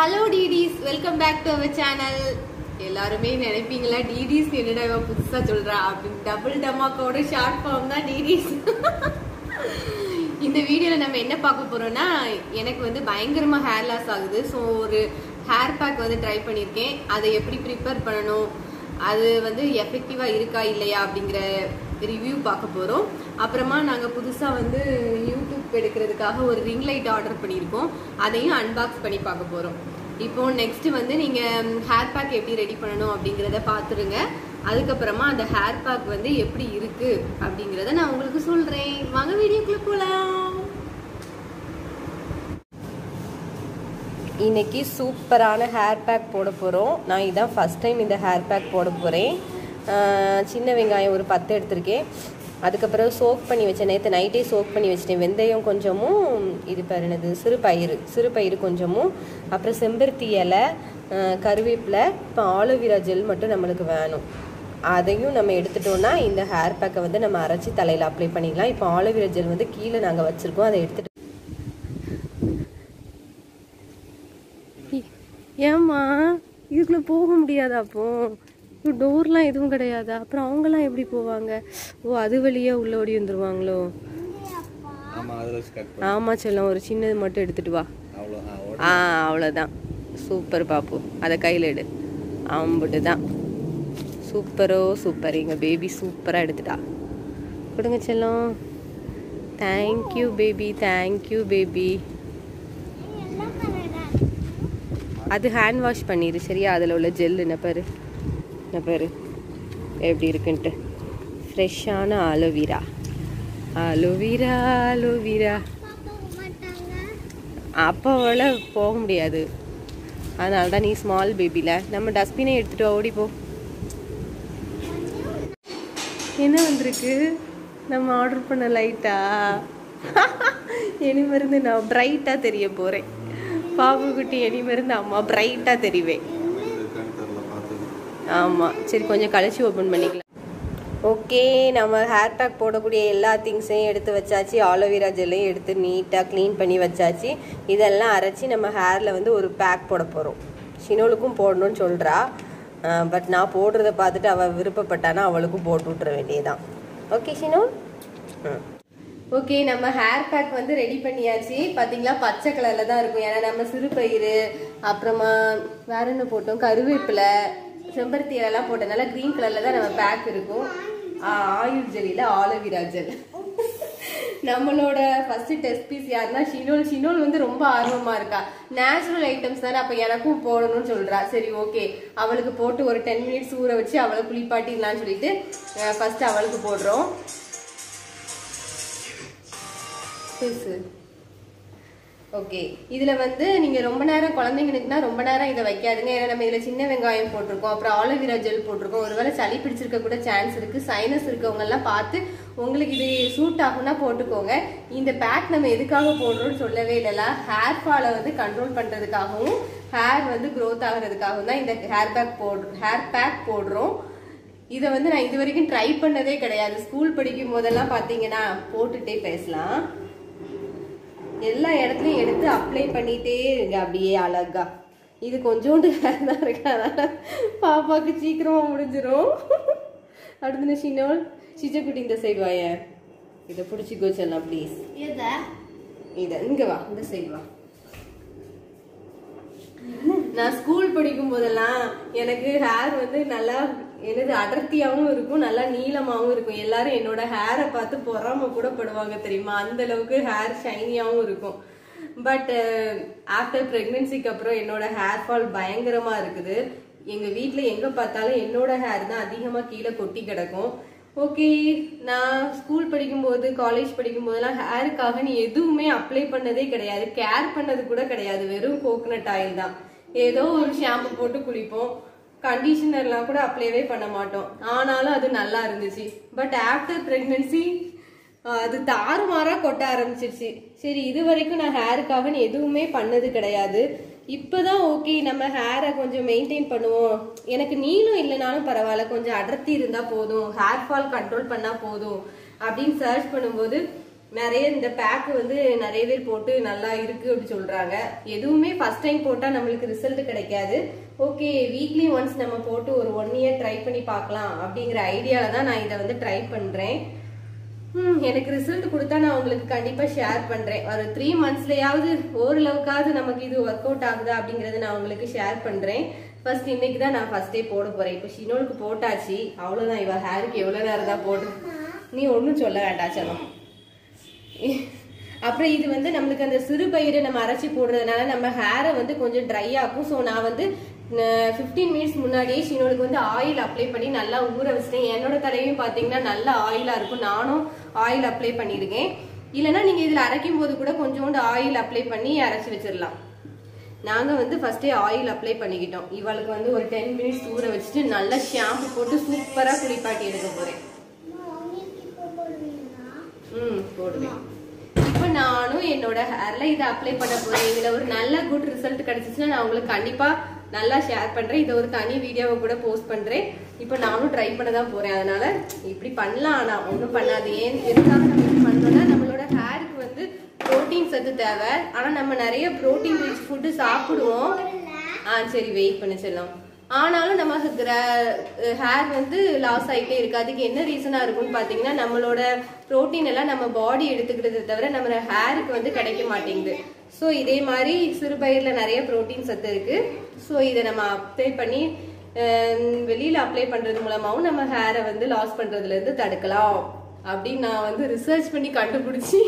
Hello டிடிஸ் welcome back to our channel எல்லாருமே நினைப்பீங்களா டிடிஸ் என்னடா இவன் புதுசா சொல்றா அப்படின்னு டபுள் டமாக்கோட ஷார்ட் ஃபார்ம் தான் டிடிஸ் இந்த வீடியோல நம்ம என்ன பார்க்க போறோம்னா எனக்கு வந்து பயங்கரமா ஹேர் லாஸ் ஆகுது ஸோ ஒரு ஹேர் பேக் வந்து ட்ரை பண்ணியிருக்கேன் அதை எப்படி ப்ரிப்பேர் பண்ணணும் அது வந்து எஃபெக்டிவா இருக்கா இல்லையா அப்படிங்கிற ரிவ்யூ பார்க்க போறோம் அப்புறமா நாங்க புதுசா வந்து யூடியூப் எடுக்கிறதுக்காக ஒரு ரிங் லைட் ஆர்டர் பண்ணியிருக்கோம் அதையும் அன்பாக்ஸ் பண்ணி பார்க்க போறோம் இப்போ நெக்ஸ்ட் வந்து நீங்க ஹேர் பேக் எப்படி ரெடி பண்ணணும் அப்படிங்கறத பாத்துருங்க அதுக்கப்புறமா அந்த ஹேர் பேக் வந்து எப்படி இருக்கு அப்படிங்கறத நான் உங்களுக்கு சொல்றேன் வாங்க வீடியோக்குள்ள போலாம் இன்னைக்கு சூப்பரான ஹேர் பேக் போட போகிறோம் நான் இதான் ஃபஸ்ட் டைம் இந்த ஹேர் பேக் போட போகிறேன் சின்ன வெங்காயம் ஒரு பத்து எடுத்திருக்கேன் அதுக்கப்புறம் சோக் பண்ணி வச்சேன் நேற்று நைட்டே சோக் பண்ணி வச்சிட்டேன் வெந்தயம் கொஞ்சமும் இது பேர் என்னது சிறு பயிறு சிறு பயிறு கொஞ்சமும் அப்புறம் செம்பருத்தி இலை அஹ், கருவேப்பிலை இப்போ ஆலோவேரா ஜெல் மட்டும் நம்மளுக்கு வேணும் அதையும் நம்ம எடுத்துட்டோம்னா இந்த ஹேர் பேக்கை வந்து நம்ம அரைச்சி தலையில் அப்ளை பண்ணிக்கலாம் இப்போ ஆலோவேரா ஜெல் வந்து கீழே நாங்கள் வச்சுருக்கோம் அதை எடுத்துட்டு ஏம்மா இதுக்குள்ளே போக முடியாதா அப்போ டோர்லாம் எதுவும் கிடையாதா அப்புறம் அவங்கெல்லாம் எப்படி போவாங்க ஓ அது வழியா உள்ள ஓடி வந்துருவாங்களோ ஆமா அதில் வச்சு கட் பண்ணி ஆமா செல்லம் ஒரு சின்னது மட்டும் எடுத்துட்டு வா அவ்வளோ ஆ ஓட ஆ அவ்வளோதான் சூப்பர் பாப்பு அதை கையில் எடு அம்புட்டு தான் சூப்பரோ சூப்பர் எங்கள் பேபி சூப்பராக எடுத்துட்டா கொடுங்க செல்லம் தேங்க்யூ பேபி தேங்க்யூ பேபி அது ஹேண்ட் வாஷ் பண்ணிடு சரியா அதில் உள்ள ஜெல் என்ன பாரு என்ன பாரு எப்படி இருக்குன்ட்டு ஃப்ரெஷ்ஷான ஆலோவீரா ஆலோவீரா ஆலோவீரா அப்பாவால் போக முடியாது அதனால தான் நீ ஸ்மால் பேபியில் நம்ம டஸ்ட்பினை எடுத்துட்டு வா, ஓடி போ என்ன வந்திருக்கு நம்ம ஆர்டர் பண்ண லைட்டா இனி மருந்து நான் பிரைட்டாக தெரிய போகிறேன் பாபு குட்டி இனி மருந்து அம்மா பிரைட்டாக தெரிவேன் இருக்கான்னு தெரில பார்த்து ஆமாம் சரி கொஞ்சம் கழிச்சு ஓப்பன் பண்ணிக்கலாம் ஓகே நம்ம ஹேர் பேக் போடக்கூடிய எல்லா திங்ஸையும் எடுத்து வச்சாச்சு ஆலோவேரா ஜெல்லையும் எடுத்து நீட்டாக க்ளீன் பண்ணி வச்சாச்சு இதெல்லாம் அரைச்சி நம்ம ஹேரில் வந்து ஒரு பேக் போட போகிறோம் ஷினோலுக்கும் போடணும்னு சொல்கிறா பட் நான் போடுறத பார்த்துட்டு அவள் விருப்பப்பட்டானா அவளுக்கும் போட்டு விட்டுற வேண்டியதுதான் ஓகே ஷினோ ம் ஓகே நம்ம ஹேர் பேக் வந்து ரெடி பண்ணியாச்சு பாத்தீங்களா பச்சை கலர்ல தான் இருக்கும் ஏன்னா நம்ம சிறுபயிறு அப்புறமா வேற என்ன போட்டோம் கருவேப்பிலை செம்பருத்தி இலைலாம் போட்டனால கிரீன் கலர்ல தான் நம்ம பேக் இருக்கும் ஆ, ஆயுள் ஜெல்லில ஆலோவிரா ஜெல் நம்மளோட ஃபர்ஸ்ட் டெஸ்ட் பீஸ் யாருன்னா ஷினோல் ஷினோல் வந்து ரொம்ப ஆர்வமா இருக்கா நேச்சுரல் ஐட்டம்ஸ் தானே அப்ப எனக்கும் போடணும்னு சொல்றா சரி ஓகே அவளுக்கு போட்டு ஒரு டென் மினிட்ஸ் ஊற வச்சு அவளை குளிப்பாட்டிடலாம்னு சொல்லிட்டு ஃபர்ஸ்ட் அவளுக்கு போடுறோம் பேசு ஓகே இதுல வந்து நீங்க ரொம்ப நேரம் குழந்தைங்களுக்குனா ரொம்ப நேரம் இதை வைக்காதுங்க ஏன்னா நம்ம இதுல சின்ன வெங்காயம் போட்டிருக்கோம் அப்புறம் ஆலோவேரா ஜெல் போட்டிருக்கோம் ஒருவேளை சளி பிடிச்சிருக்க கூட சான்ஸ் இருக்கு சைனஸ் இருக்கவங்க எல்லாம் பார்த்து உங்களுக்கு இது சூட் ஆகும்னா போட்டுக்கோங்க இந்த பேக் நம்ம எதுக்காக போடுறோம்னு சொல்லவே இல்லைல்ல ஹேர் ஃபாலை வந்து கண்ட்ரோல் பண்றதுக்காகவும் ஹேர் வந்து growth ஆகுறதுக்காகவும் தான் இந்த ஹேர் பேக் போடுறோம் ஹேர் பேக் போடுறோம் இதை வந்து நான் இது வரைக்கும் ட்ரை பண்ணதே கிடையாது ஸ்கூல் படிக்கும் போதெல்லாம் பார்த்தீங்கன்னா போட்டுட்டே பேசலாம் எல்லா இடத்துலயும் எடுத்து அப்ளை பண்ணிட்டே இருங்க அப்படியே அழகா இது கொஞ்சோண்டு hair தான் இருக்கு அதனால பாப்பாக்கு சீக்கிரமா முடிஞ்சிரும் அடுத்து சின்னோல் சிச்சக்குட்டி இந்த சைடு வாய இதை பிடிச்சிக்கோ செல்லாம் ப்ளீஸ் இத இங்க வா இந்த சைடு வா நான் ஸ்கூல் படிக்கும் போதெல்லாம் எனக்கு ஹேர் வந்து நல்லா என்னது அடர்த்தியாவும் இருக்கும் நல்லா நீளமாவும் இருக்கும் எல்லாரும் என்னோட ஹேரை பார்த்து பொறாம கூட படுவாங்க தெரியுமா அந்த அளவுக்கு ஹேர் ஷைனியாவும் இருக்கும் பட் ஆஃப்டர் பிரெக்னன்சிக்கு அப்புறம் என்னோட ஹேர் ஃபால் பயங்கரமா இருக்குது எங்க வீட்ல எங்க பார்த்தாலும் என்னோட ஹேர் தான் அதிகமா கீழே கொட்டி கிடக்கும் ஓகே நான் ஸ்கூல் படிக்கும்போது காலேஜ் படிக்கும் போதெல்லாம் ஹேருக்காக நீ எதுவுமே அப்ளை பண்ணதே கிடையாது கேர் பண்ணது கூட கிடையாது வெறும் கோகனட் ஆயில் தான் ஏதோ ஒரு ஷாம்பு போட்டு குளிப்போம் கண்டிஷனர்லாம் கூட அப்ளைவே பண்ண மாட்டோம் ஆனாலும் அது நல்லா இருந்துச்சு பட் ஆஃப்டர் பிரெக்னன்சி அது தாறுமாறா கொட்ட ஆரம்பிச்சிருச்சு சரி இது வரைக்கும் நான் ஹேருக்காக எதுவுமே பண்ணது கிடையாது இப்பதான் ஓகே நம்ம ஹேரை கொஞ்சம் மெயின்டைன் பண்ணுவோம் எனக்கு நீளம் இல்லைனாலும் பரவாயில்ல கொஞ்சம் அடர்த்தி இருந்தா போதும் ஹேர் ஃபால் கண்ட்ரோல் பண்ணா போதும் அப்படின்னு சர்ச் பண்ணும்போது நிறைய இந்த பேக் வந்து நிறைய பேர் போட்டு நல்லா இருக்கு அப்படி சொல்றாங்க எதுவுமே ஃபர்ஸ்ட் டைம் போட்டா நம்மளுக்கு ரிசல்ட் கிடைக்காது ஓகே வீக்லி ஒன்ஸ் நம்ம போட்டு ஒரு ஒன் இயர் ட்ரை பண்ணி பார்க்கலாம் அப்படிங்கிற ஐடியால தான் நான் இதை வந்து ட்ரை பண்றேன் ம், எனக்கு ரிசல்ட் கொடுத்தா நான் உங்களுக்கு கண்டிப்பா ஷேர் பண்றேன் ஒரு த்ரீ மந்த்ஸ்லயாவது ஓரளவுக்காவது நமக்கு இது ஒர்க் அவுட் ஆகுதா அப்படிங்கறத நான் உங்களுக்கு ஷேர் பண்றேன் ஃபர்ஸ்ட் இன்னைக்கு தான் நான் ஃபர்ஸ்டே போட போறேன் இப்போ ஷினோலுக்கு போட்டாச்சு அவ்வளவுதான் இவ ஹேருக்கு எவ்வளவு நேரம் தான் போடு நீ ஒன்றும் சொல்ல வேண்டாம் செல்லம் அப்புறம் இது வந்து நம்மளுக்கு அந்த சிறு பயிரை நம்ம அரைச்சி போடுறதுனால நம்ம ஹேரை வந்து கொஞ்சம் ட்ரை ஆகும் ஸோ நான் வந்து ஃபிஃப்டீன் மினிட்ஸ் முன்னாடியே ஷினோலுக்கு வந்து ஆயில் அப்ளை பண்ணி நல்லா ஊற வச்சிட்டேன் என்னோட தலையும் பார்த்தீங்கன்னா நல்ல ஆயிலாக இருக்கும் நானும் ஆயில் அப்ளை பண்ணியிருக்கேன் இல்லைன்னா நீங்கள் இதில் அரைக்கும் போது கூட கொஞ்சோண்டு ஆயில் அப்ளை பண்ணி அரைச்சி வச்சிடலாம் நாங்கள் வந்து ஃபர்ஸ்டே ஆயில் அப்ளை பண்ணிக்கிட்டோம் இவளுக்கு வந்து ஒரு டென் மினிட்ஸ் ஊற வச்சுட்டு நல்லா ஷாம்பு போட்டு சூப்பராக குளிப்பாட்டி எடுக்க போகிறேன் ம் போடுவேன் இப்போ நானும் என்னோட ஹேர்ல இதை அப்ளை பண்ண போறேன் இதுல ஒரு நல்ல குட் ரிசல்ட் கிடைச்சிச்சுன்னா நான் உங்களுக்கு கண்டிப்பா நல்லா ஷேர் பண்றேன் இதை ஒரு தனி வீடியோவை கூட போஸ்ட் பண்றேன் இப்போ நானும் ட்ரை பண்ண தான் போறேன் அதனால இப்படி பண்ணலாம் ஆனா ஒன்றும் பண்ணாது ஏன் எதுக்காக நம்ம இப்படி பண்ணோம்னா நம்மளோட ஹேருக்கு வந்து புரோட்டீன் சத்து தேவை ஆனா நம்ம நிறைய புரோட்டீன் ரிச் ஃபுட்டு சாப்பிடுவோம் ஆ சரி வெயிட் பண்ண செல்லம் ஆனாலும் நம்ம ஹேர் வந்து லாஸ் ஆகிட்டே இருக்கு அதுக்கு என்ன ரீசனா இருக்கும்னு பாத்தீங்கன்னா நம்மளோட புரோட்டீன் எல்லாம் நம்ம பாடி எடுத்துக்கிறத தவிர நம்ம ஹேருக்கு வந்து கிடைக்க மாட்டேங்குது ஸோ இதே மாதிரி சிறுபயிரில் நிறைய புரோட்டீன் சத்து இருக்கு ஸோ இதை நம்ம அப்ளை பண்ணி அஹ், வெளியில அப்ளை பண்றது மூலமாவும் நம்ம ஹேரை வந்து லாஸ் பண்றதுல இருந்து தடுக்கலாம் அப்படின்னு நான் வந்து ரிசர்ச் பண்ணி கண்டுபிடிச்சி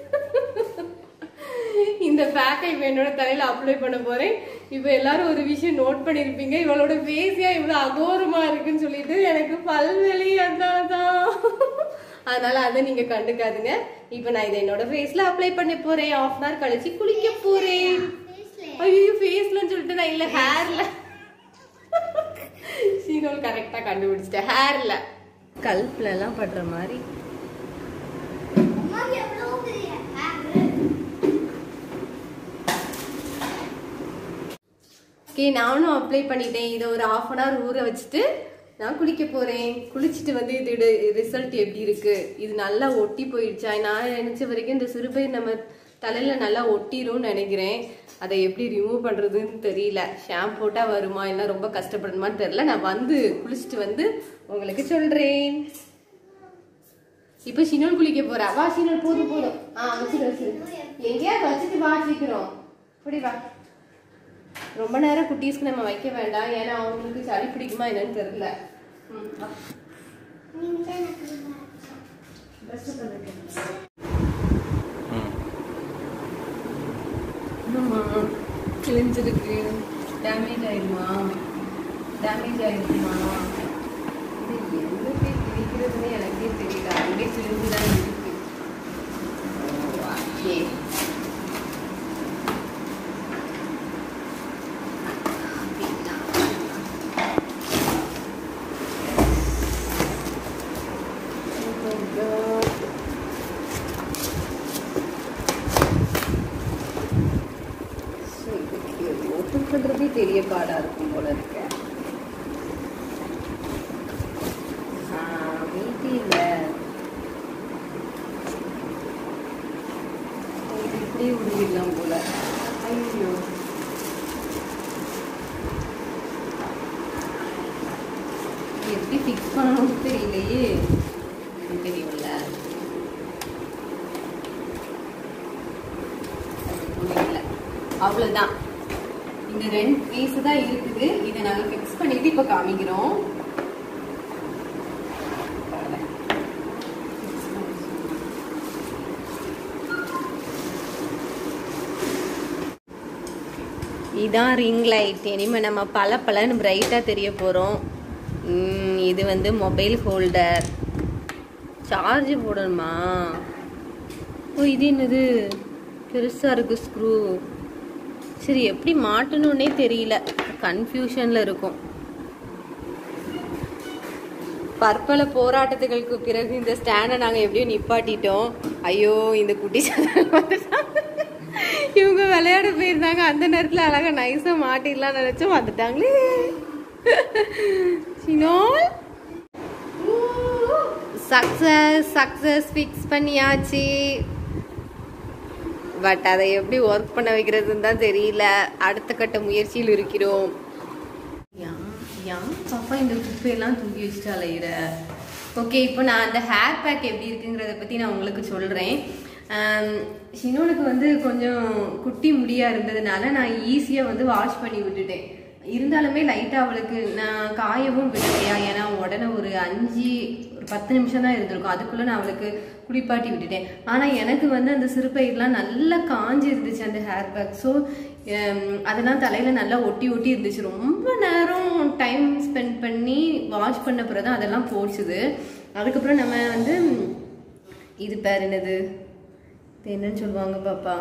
இந்த பேக்கை இப்போ என்னோட தலையில அப்ளை பண்ண போறேன் இப்போ எல்லாரும் ஒரு விஷயம் நோட் பண்ணிருப்பீங்க இவளோட ஃபேஸியா இவ்வளவு அகோரமா இருக்குன்னு சொல்லிட்டு எனக்கு பல்வெளி அதான் அதனால அதை நீங்க கண்டுக்காதுங்க இப்போ நான் இதை என்னோட ஃபேஸ்ல அப்ளை பண்ண போறேன் ஆஃப் அன் ஹவர் கழிச்சு குளிக்க போறேன் ஐயோ ஃபேஸ்லன்னு சொல்லிட்டு நான் இல்ல ஹேர்ல சீனோல் கரெக்டா கண்டுபிடிச்சிட்டேன் ஹேர்ல கல்ப்ல எல்லாம் படுற மாதிரி ஓகே நானும் அப்ளை பண்ணிட்டேன் இதை ஒரு ஆஃப் அன் ஹவர் ஊற வச்சுட்டு நான் குளிக்க போறேன் குளிச்சுட்டு வந்து இதோட ரிசல்ட் எப்படி இருக்கு இது நல்லா ஒட்டி போயிடுச்சா நான் நினைச்ச வரைக்கும் இந்த சிறுபயிர் நம்ம தலையில நல்லா ஒட்டிரும்னு நினைக்கிறேன் அதை எப்படி ரிமூவ் பண்றதுன்னு தெரியல ஷாம்பு போட்டா வருமா இல்லை ரொம்ப கஷ்டப்படணுமான்னு தெரியல நான் வந்து குளிச்சுட்டு வந்து உங்களுக்கு சொல்றேன் இப்போ ஷினோல் குளிக்க போறா வா ஷினோல் போதும் போதும் ஆ வச்சுட்டு வச்சுட்டு எங்கேயாவது வச்சுட்டு வா சீக்கிரம் இப்படி வா ரொம்ப நேரம் குட்டீஸ்க்கு நம்ம வைக்க வேண்டாம் ஏன்னா அவங்களுக்கு சளி பிடிக்குமா என்னன்னு தெரியல ம், வா. Dress பண்ணிருக்கேன். ஆமா, கிழிஞ்சிருக்கு டேமேஜ் ஆயிடுமா டேமேஜ் ஆயிடுமா இது எங்க போய் கிழிக்கிறதுன்னு எனக்கே தெரியல அங்கே கிழிஞ்சுதான் இருக்கு ஓகே ஓப்பன் பண்றதே பெரிய பாடா இருக்கும் போல இருக்கு வீட்டில் இப்படியே விடுவிடலாம் போல ஐயோ எப்படி ஃபிக்ஸ் பண்ணணும்னு தெரியலையே இது தெரியும்ல அது புரியல. அவ்வளவுதான் இந்த ரெண்டு பீஸ் தான் இருக்குது இதை நாங்க ஃபிக்ஸ் பண்ணிட்டு இப்ப காமிக்கிறோம் இதான் ரிங் லைட் இனிமே நம்ம பல பலன்னு பிரைட்டா தெரிய போறோம் ம், இது வந்து மொபைல் ஹோல்டர் சார்ஜ் போடணுமா ஓ இது என்னது பெருசா இருக்கு ஸ்க்ரூ சரி எப்படி மாட்டணும்னே தெரியல கன்ஃபியூஷன்ல இருக்கும் பற்பல போராட்டத்துகளுக்கு பிறகு இந்த ஸ்டாண்டை நாங்க எப்படியோ நிப்பாட்டிட்டோம் ஐயோ இந்த குட்டி சேனல் வந்துட்டாங்க இவங்க விளையாட போயிருந்தாங்க அந்த நேரத்துல அழகா நைஸா மாட்டிடலாம் நினைச்சோம் வந்துட்டாங்களே சினோல் சக்சஸ் சக்சஸ் ஃபிக்ஸ் பண்ணியாச்சு பட் அதை எப்படி ஒர்க் பண்ண வைக்கிறதுன்னு தான் தெரியல அடுத்த கட்ட முயற்சியில் இருக்கிறோம் யான் யான் பாப்பா இந்த குப்பையெல்லாம் தூக்கி வச்சுட்டு அலையிற ஓகே இப்போ நான் அந்த ஹேர் பேக் எப்படி இருக்குங்கிறத பற்றி நான் உங்களுக்கு சொல்கிறேன் ஷினோனுக்கு வந்து கொஞ்சம் குட்டி முடியா இருந்ததுனால நான் ஈஸியாக வந்து வாஷ் பண்ணி விட்டுட்டேன் இருந்தாலுமே லைட்டாக அவளுக்கு நான் காயவும் விடலையா ஏன்னா உடனே ஒரு அஞ்சு ஒரு பத்து நிமிஷம் தான் இருந்திருக்கும் அதுக்குள்ளே நான் அவளுக்கு குளிப்பாட்டி விட்டுட்டேன் ஆனால் எனக்கு வந்து அந்த சிறுபயிரெலாம் நல்லா காஞ்சி இருந்துச்சு அந்த ஹேர் பேக் ஸோ அதெல்லாம் தலையில் நல்லா ஒட்டி ஒட்டி இருந்துச்சு ரொம்ப நேரம் டைம் ஸ்பெண்ட் பண்ணி வாஷ் பண்ண பிறகு தான் அதெல்லாம் போச்சுது அதுக்கப்புறம் நம்ம வந்து இது பேர் என்னது இது என்னன்னு சொல்லுவாங்க பாப்பா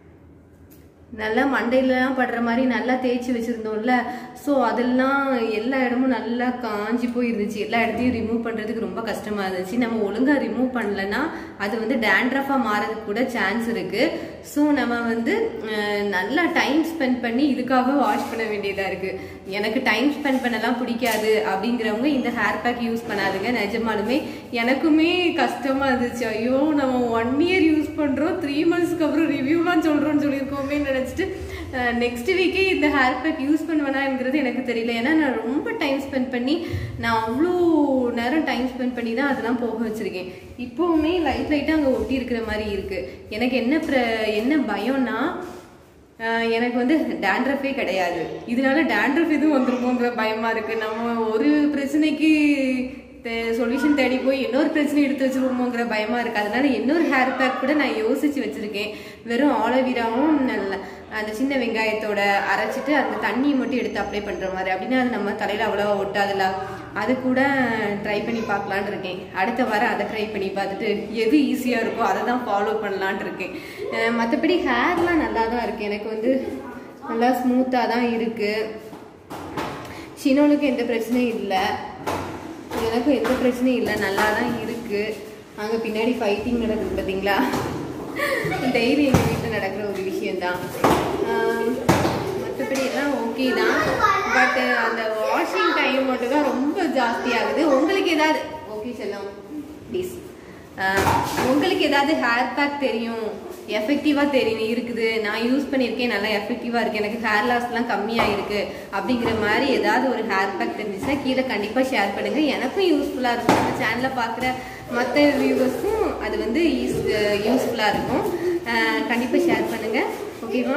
நல்லா மண்டையிலலாம் படுற மாதிரி நல்லா தேய்ச்சி வச்சுருந்தோம்ல ஸோ அதெல்லாம் எல்லா இடமும் நல்லா காஞ்சி போயிருந்துச்சு எல்லா இடத்தையும் ரிமூவ் பண்ணுறதுக்கு ரொம்ப கஷ்டமாக இருந்துச்சு நம்ம ஒழுங்காக ரிமூவ் பண்ணலன்னா அது வந்து டேண்ட்ரஃபாக மாறதுக்கு கூட சான்ஸ் இருக்குது ஸோ நம்ம வந்து அஹ், நல்லா டைம் ஸ்பெண்ட் பண்ணி இதுக்காக வாஷ் பண்ண வேண்டியதாக இருக்குது எனக்கு டைம் ஸ்பெண்ட் பண்ணலாம் பிடிக்காது அப்படிங்கிறவங்க இந்த ஹேர் பேக் யூஸ் பண்ணாதுங்க நிஜமாலுமே எனக்குமே கஷ்டமாக இருந்துச்சு ஐயோ நம்ம ஒன் இயர் யூஸ் பண்ணுறோம் த்ரீ மந்த்ஸ்க்கு அப்புறம் ரிவ்யூலாம் சொல்கிறோம்னு சொல்லியிருக்கோமே நினச்சிட்டு நெக்ஸ்ட் வீக்கே இந்த ஹேர் பேக் யூஸ் பண்ணுவேனாங்கிறது எனக்கு தெரியல ஏன்னா நான் ரொம்ப டைம் ஸ்பெண்ட் பண்ணி நான் அவ்வளோ நேரம் டைம் ஸ்பெண்ட் பண்ணி தான் அதெல்லாம் போக வச்சுருக்கேன் இப்போவுமே லைட் லைட்டாக அங்கே ஒட்டி இருக்கிற மாதிரி இருக்குது எனக்கு என்ன ப்ர என்ன பயம்னா ஆஹ் எனக்கு வந்து டேண்ட்ரஃபே கிடையாது இதனால டேண்ட்ரஃப் எதுவும் வந்துருமோங்கிற பயமா இருக்கு நம்ம ஒரு பிரச்சனைக்கு சொல்யூஷன் தேடி போய் இன்னொரு பிரச்சனை எடுத்து வச்சிருவோமோங்கிற பயமா இருக்கு அதனால இன்னொரு ஹேர் பேக் கூட நான் யோசிச்சு வச்சிருக்கேன் வெறும் ஆலோவேராவும் நல்ல அந்த சின்ன வெங்காயத்தோட அரைச்சிட்டு அந்த தண்ணியை மட்டும் எடுத்து அப்ளை பண்ற மாதிரி அப்படின்னா அது நம்ம தலையில அவ்வளவா ஒட்டாதுல அது கூட ட்ரை பண்ணி பார்க்கலான்னு இருக்கேன் அடுத்த வாரம் அதை ட்ரை பண்ணி பார்த்துட்டு எது ஈஸியாக இருக்கோ அதை தான் ஃபாலோ பண்ணலான்னு இருக்கேன் அஹ் மற்றபடி ஹேர்லாம் நல்லா தான் இருக்கு எனக்கு வந்து நல்லா ஸ்மூத்தாக தான் இருக்கு ஷினோனுக்கு எந்த பிரச்சனையும் இல்லை எனக்கும் எந்த பிரச்சனையும் இல்லை நல்லா தான் இருக்கு அங்கே பின்னாடி ஃபைட்டிங் நடக்குது பார்த்தீங்களா டெய்லி எங்கள் வீட்டில் நடக்கிற ஒரு விஷயம்தான் மற்றபடி எல்லாம் ஓகே தான் பட் அந்த வாஷிங் டைம் மட்டும் தான் ரொம்ப ஜாஸ்தியாகுது உங்களுக்கு ஏதாவது ஓகே செல்லம் ப்ளீஸ் உங்களுக்கு ஏதாவது ஹேர் பேக் தெரியும் எஃபெக்டிவாக தெரியும் இருக்குது நான் யூஸ் பண்ணியிருக்கேன் நல்லா எஃபெக்டிவாக இருக்குது எனக்கு ஹேர் லாஸ்லாம் கம்மியாக இருக்குது அப்படிங்கிற மாதிரி ஏதாவது ஒரு ஹேர் பேக் தெரிஞ்சுச்சுன்னா கீழே கண்டிப்பாக ஷேர் பண்ணுங்கள் எனக்கும் யூஸ்ஃபுல்லாக இருக்கும் நம்ம சேனலில் பார்க்குற மற்ற வியூவர்ஸும் அது வந்து யூஸ் யூஸ்ஃபுல்லாக இருக்கும் கண்டிப்பாக ஷேர் பண்ணுங்கள் ஓகேவா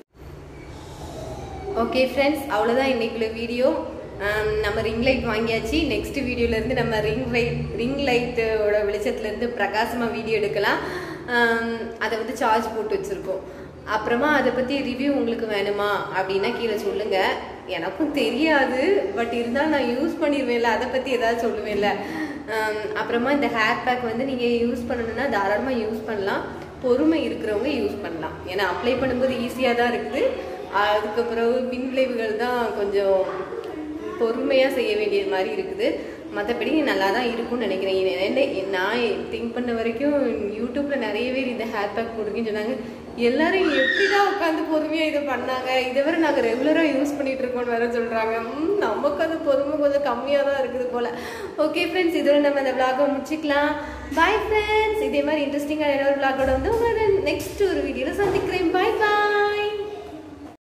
ஓகே ஃப்ரெண்ட்ஸ் அவ்வளோதான் இன்னைக்குள்ள வீடியோ நம்ம ரிங் லைட் வாங்கியாச்சு நெக்ஸ்ட் வீடியோலேருந்து நம்ம ரிங் லைட் ரிங் லைட்டோட வெளிச்சத்துலேருந்து பிரகாசமாக வீடியோ எடுக்கலாம் ஆம், அதை வந்து சார்ஜ் போட்டு வச்சுருக்கோம் அப்புறமா அதை பற்றி ரிவ்யூ உங்களுக்கு வேணுமா அப்படின்னா கீழே சொல்லுங்கள் எனக்கும் தெரியாது பட் இருந்தாலும் நான் யூஸ் பண்ணிடுவேன்ல அதை பற்றி ஏதாவது சொல்லுவேன்ல ஆம், அப்புறமா இந்த ஹேர் பேக் வந்து நீங்கள் யூஸ் பண்ணணும்னா தாராளமாக யூஸ் பண்ணலாம் பொறுமை இருக்கிறவங்க யூஸ் பண்ணலாம் ஏன்னா அப்ளை பண்ணும்போது ஈஸியாக தான் இருக்குது அதுக்கப்புறம் பின்விளைவுகள் தான் கொஞ்சம் பொறுமையாக செய்ய வேண்டியது மாதிரி இருக்குது மற்றபடி நல்லா தான் இருக்கும்னு நினைக்கிறேன் இது என்ன நான் திங்க் பண்ண வரைக்கும் யூடியூப்பில் நிறைய பேர் இந்த ஹேர் பேக் போடுங்கன்னு சொன்னாங்க எல்லாரும் எப்படிதான் உட்காந்து பொறுமையாக இதை பண்ணாங்க இதை வரை நாங்கள் ரெகுலராக யூஸ் பண்ணிட்டு இருக்கோம்னு வேற சொல்கிறாங்க ம், நமக்கு அது பொறுமை கொஞ்சம் கம்மியாக தான் இருக்குது போல் ஓகே ஃப்ரெண்ட்ஸ் இதோட நம்ம இந்த விளாகை முடிச்சுக்கலாம் பாய் ஃப்ரெண்ட்ஸ் இதே மாதிரி இன்ட்ரெஸ்டிங்கான இன்னொரு விளாகோட வந்து உங்களை நெக்ஸ்ட் ஒரு வீடியோவில் சந்திக்கிறேன் பாய் பாய்